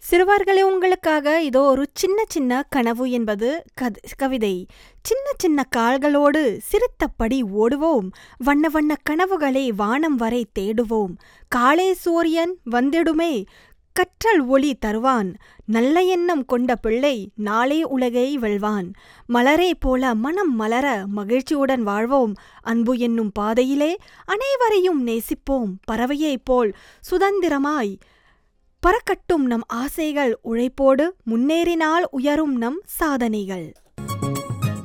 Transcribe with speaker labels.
Speaker 1: சிறுவர்களே உங்களுக்காக இதோ ஒரு சின்ன சின்ன கனவு என்பது கத்- கவிதை சின்ன சின்ன கால்களோடு சிரித்தபடி ஓடுவோம் வண்ண வண்ண கனவுகளை வானம் வரை தேடுவோம் காலை சூரியன் வந்திடுமே கற்றல் ஒளி தருவான் நல்ல எண்ணம் கொண்ட பிள்ளை நாளை உலகை வெல்வான் மலரே போல மனம் மலர மகிழ்ச்சியுடன் வாழ்வோம் அன்பு என்னும் பாதையிலே அனைவரையும் நேசிப்போம் பறவையைப் போல் சுதந்திரமாய் பறக்கட்டும் நம் ஆசைகள் உழைப்போடு முன்னேறினால் உயரும் நம் சாதனைகள்